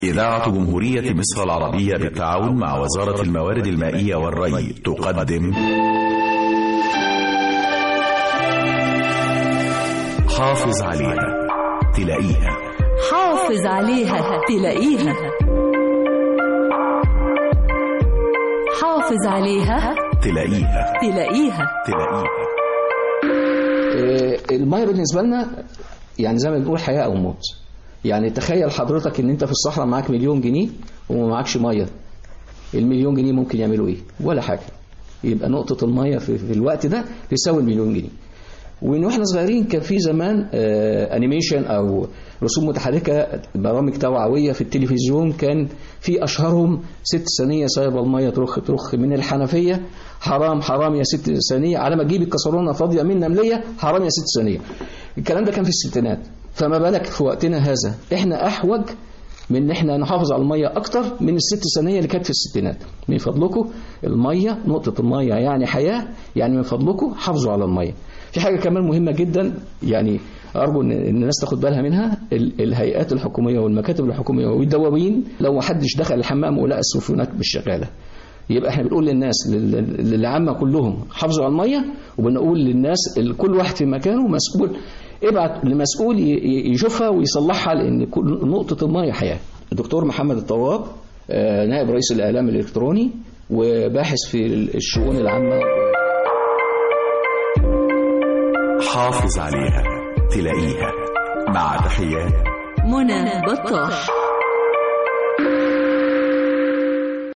إذاعة جمهورية مصر العربية بالتعاون مع وزارة الموارد المائية والري تقدم حافظ عليها تلاقيها حافظ عليها تلاقيها حافظ عليها تلاقيها تلاقيها تلاقيها آه، الميه بالنسبه لنا يعني زي ما بنقول حياه او موت يعني تخيل حضرتك ان انت في الصحراء معاك مليون جنيه وما معكش ميه المليون جنيه ممكن يعملوا ايه ولا حاجه يبقى نقطه الميه في, في الوقت ده تساوي المليون جنيه وان واحنا صغيرين كان في زمان آه انيميشن او رسوم متحركه برامج توعويه في التلفزيون كان في اشهرهم ست ثانيه سايبه الميه ترخ ترخ من الحنفيه حرام حرام يا ست ثانيه على ما تجيب الكسرونه فاضيه من نمليه حرام يا ست ثانيه الكلام ده كان في الستينات فما بالك في وقتنا هذا احنا احوج من ان احنا نحافظ على الميه اكتر من الست ثانيه اللي كانت في الستينات من فضلكم الميه نقطه الميه يعني حياه يعني من فضلكم حافظوا على الميه في حاجه كمان مهمه جدا يعني ارجو ان الناس تاخد بالها منها ال- الهيئات الحكوميه والمكاتب الحكوميه والدواوين لو ما حدش دخل الحمام ولقى السفونات مش شغاله يبقى احنا بنقول للناس لل- للعامه كلهم حافظوا على الميه وبنقول للناس ال- كل واحد في مكانه مسؤول ابعت لمسؤول ي- ي- يشوفها ويصلحها لان كل نقطه الميه حياه الدكتور محمد الطواب آه، نائب رئيس الاعلام الالكتروني وباحث في الشؤون العامه حافظ عليها تلاقيها مع تحيات منى بطاح